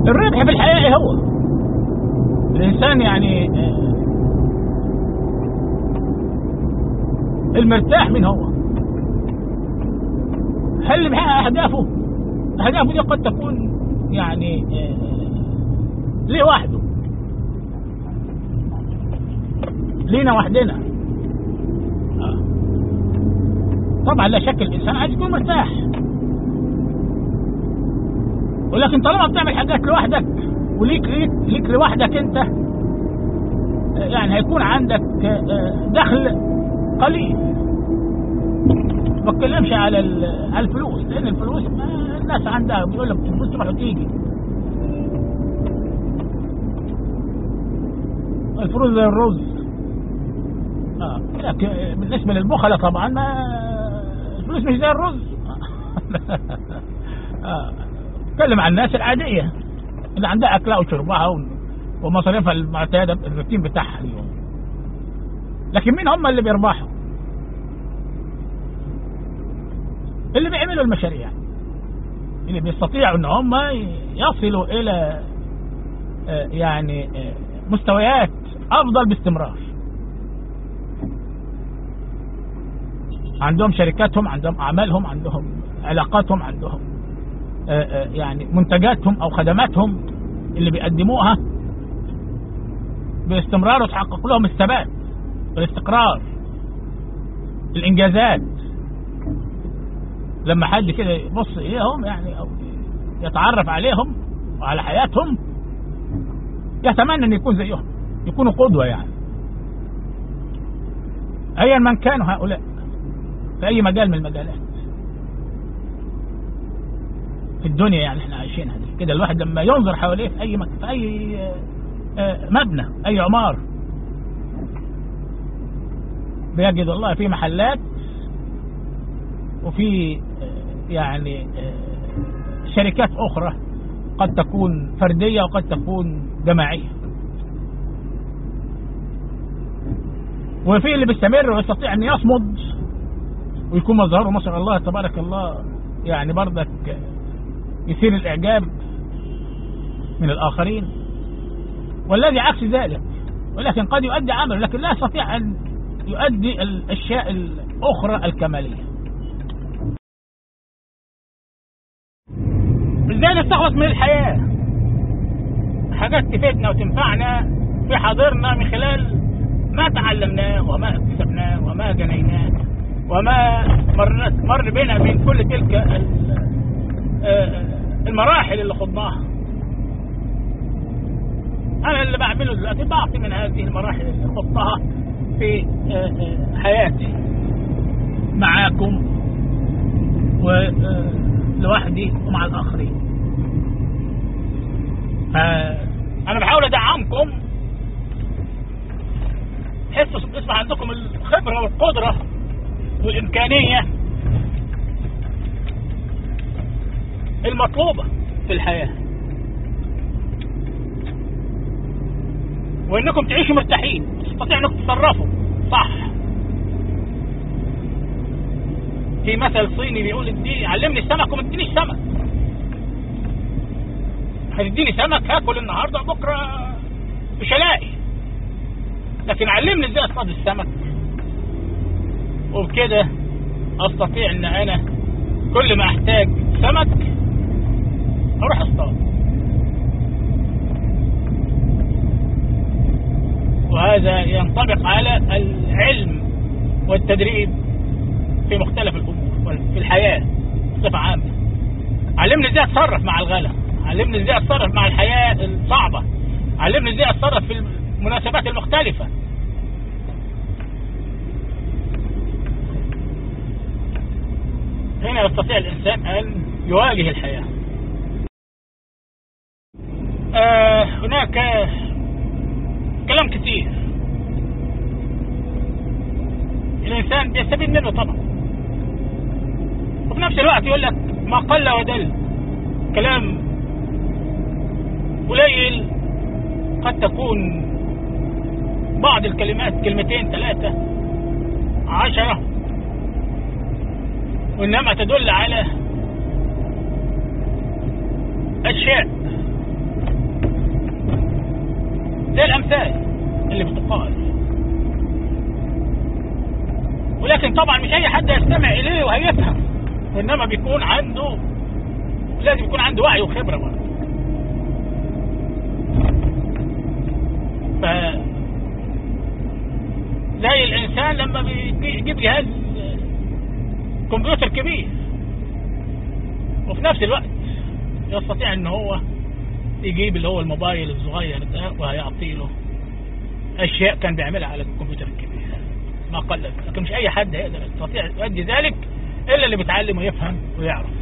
الربح في الحياة ايه هو الانسان يعني آه، المرتاح من هو هل اللي بيحقق اهدافه اهدافه دي قد تكون يعني آه، ليه وحده لينا وحدنا آه. طبعا لا شك الانسان عايز يكون مرتاح ولكن طالما بتعمل حاجات لوحدك وليك ليك, ليك لوحدك انت آه، يعني هيكون عندك آه، دخل قليل ما بتكلمش على ال- على الفلوس لان الفلوس ما الناس عندها بيقول لك الفلوس تروح وتيجي الفلوس زي الرز اه لكن بالنسبه للبخله طبعا ما الفلوس مش زي الرز اه اتكلم عن الناس العاديه اللي عندها اكلها وشربها و- ومصاريفها المعتاده الروتين بتاعها اليوم لكن مين هم اللي بيربحوا اللي بيعملوا المشاريع اللي بيستطيعوا ان هم يصلوا الى آه، يعني آه، مستويات افضل باستمرار عندهم شركاتهم عندهم اعمالهم عندهم علاقاتهم عندهم آه، آه، يعني منتجاتهم او خدماتهم اللي بيقدموها باستمرار وتحقق لهم الثبات والاستقرار الانجازات لما حد كده يبص اليهم يعني او يتعرف عليهم وعلى حياتهم يتمنى ان يكون زيهم يكونوا قدوه يعني ايا من كانوا هؤلاء في اي مجال من المجالات في الدنيا يعني احنا عايشينها دي كده الواحد لما ينظر حواليه في اي مك... في اي آه، آه، مبنى اي عمار بيجد والله في محلات وفي آه، يعني آه، شركات اخرى قد تكون فرديه وقد تكون جماعيه وفي اللي بيستمر ويستطيع ان يصمد ويكون مظهره ما شاء الله تبارك الله يعني برضك يثير الاعجاب من الاخرين والذي عكس ذلك ولكن قد يؤدي عمله لكن لا يستطيع ان يؤدي الاشياء الاخرى الكماليه ازاي نستخلص من الحياه حاجات تفيدنا وتنفعنا في حاضرنا من خلال ما تعلمناه وما اكتسبناه وما جنيناه وما مرت مر بنا من كل تلك ال- آه، المراحل اللي خضناها انا اللي بعمله دلوقتي بعطي من هذه المراحل اللي خضتها في آه، آه، حياتي معاكم ولوحدي ومع الاخرين انا بحاول ادعمكم بحيث يصبح عندكم الخبره والقدره والامكانيه المطلوبه في الحياه وانكم تعيشوا مرتاحين وتستطيعوا انكم تتصرفوا صح في مثل صيني بيقول اديني علمني السمك وما تدينيش سمك هتديني سمك هاكل النهارده بكره مش هلاقي لكن علمني ازاي اصطاد السمك وبكده استطيع ان انا كل ما احتاج سمك اروح اصطاد وهذا ينطبق على العلم والتدريب في مختلف الامور في الحياه بصفه عامه علمني ازاي اتصرف مع الغلا علمني ازاي اتصرف مع الحياه الصعبه علمني ازاي اتصرف في المناسبات المختلفه هنا يستطيع الانسان ان يواجه الحياه آه هناك كلام كثير الانسان بيستفيد منه طبعا وفي نفس الوقت يقول لك ما قل ودل كلام قليل قد تكون بعض الكلمات كلمتين ثلاثة عشرة وإنما تدل على أشياء الرسائل اللي بتقال ولكن طبعا مش اي حد يستمع اليه وهيفهم وانما بيكون عنده لازم يكون عنده وعي وخبره برضه ف زي الانسان لما بيجيب جهاز كمبيوتر كبير وفي نفس الوقت يستطيع ان هو يجيب اللي هو الموبايل الصغير ده وهيعطي له اشياء كان بيعملها على الكمبيوتر الكبير ما قلت لكن مش اي حد يقدر يستطيع يؤدي ذلك الا اللي بيتعلم ويفهم ويعرف